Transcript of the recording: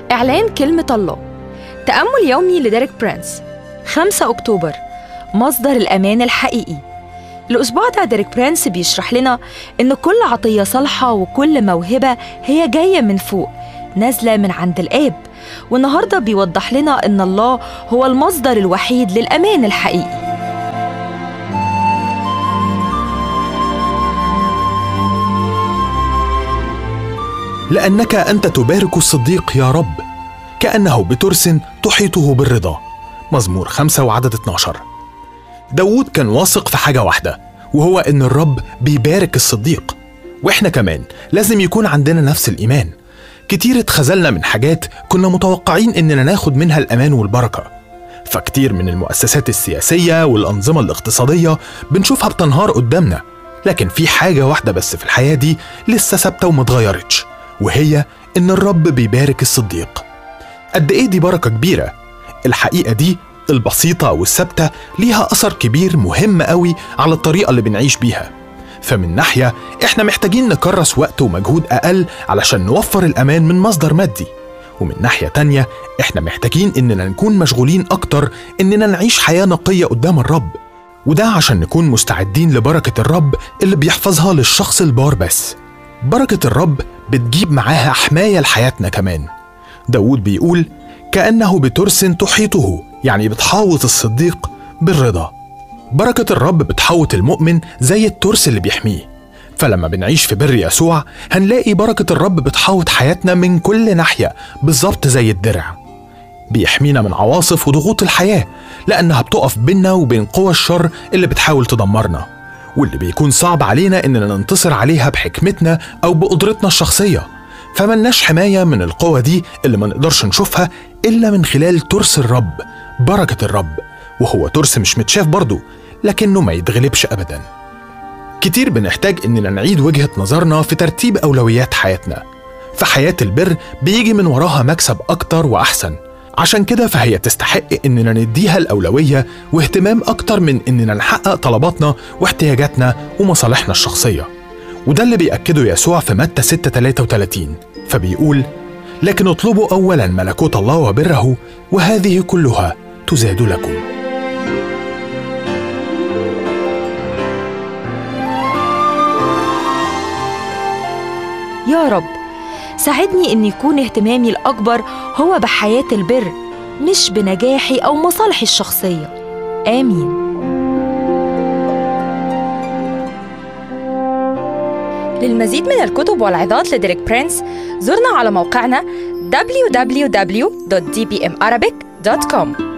إعلان كلمة الله تأمل يومي لديريك برانس 5 أكتوبر مصدر الأمان الحقيقي الأسبوع ده ديريك برانس بيشرح لنا إن كل عطية صالحة وكل موهبة هي جاية من فوق نازلة من عند الآب والنهاردة بيوضح لنا إن الله هو المصدر الوحيد للأمان الحقيقي لأنك أنت تبارك الصديق يا رب كأنه بترس تحيطه بالرضا مزمور خمسة وعدد 12 داود كان واثق في حاجة واحدة وهو إن الرب بيبارك الصديق وإحنا كمان لازم يكون عندنا نفس الإيمان كتير اتخذلنا من حاجات كنا متوقعين إننا ناخد منها الأمان والبركة فكتير من المؤسسات السياسية والأنظمة الاقتصادية بنشوفها بتنهار قدامنا لكن في حاجة واحدة بس في الحياة دي لسه ثابتة وما اتغيرتش وهي إن الرب بيبارك الصديق قد إيه دي بركة كبيرة الحقيقة دي البسيطة والثابتة ليها أثر كبير مهم قوي على الطريقة اللي بنعيش بيها فمن ناحية إحنا محتاجين نكرس وقت ومجهود أقل علشان نوفر الأمان من مصدر مادي ومن ناحية تانية إحنا محتاجين إننا نكون مشغولين أكتر إننا نعيش حياة نقية قدام الرب وده عشان نكون مستعدين لبركة الرب اللي بيحفظها للشخص البار بس بركة الرب بتجيب معاها حماية لحياتنا كمان داود بيقول كأنه بترس تحيطه يعني بتحاوط الصديق بالرضا بركة الرب بتحوط المؤمن زي الترس اللي بيحميه فلما بنعيش في بر يسوع هنلاقي بركة الرب بتحوط حياتنا من كل ناحية بالظبط زي الدرع بيحمينا من عواصف وضغوط الحياة لأنها بتقف بينا وبين قوى الشر اللي بتحاول تدمرنا واللي بيكون صعب علينا إننا ننتصر عليها بحكمتنا أو بقدرتنا الشخصية فملناش حماية من القوة دي اللي ما نقدرش نشوفها إلا من خلال ترس الرب بركة الرب وهو ترس مش متشاف برضه لكنه ما يتغلبش أبدا كتير بنحتاج إننا نعيد وجهة نظرنا في ترتيب أولويات حياتنا فحياة البر بيجي من وراها مكسب أكتر وأحسن عشان كده فهي تستحق إننا نديها الأولوية واهتمام أكتر من إننا نحقق طلباتنا واحتياجاتنا ومصالحنا الشخصية وده اللي بيأكده يسوع في متى 6 33 فبيقول لكن اطلبوا أولا ملكوت الله وبره وهذه كلها تزاد لكم يا رب ساعدني إن يكون اهتمامي الأكبر هو بحياة البر مش بنجاحي أو مصالحي الشخصية آمين للمزيد من الكتب والعظات لديريك برينس زورنا على موقعنا www.dbmarabic.com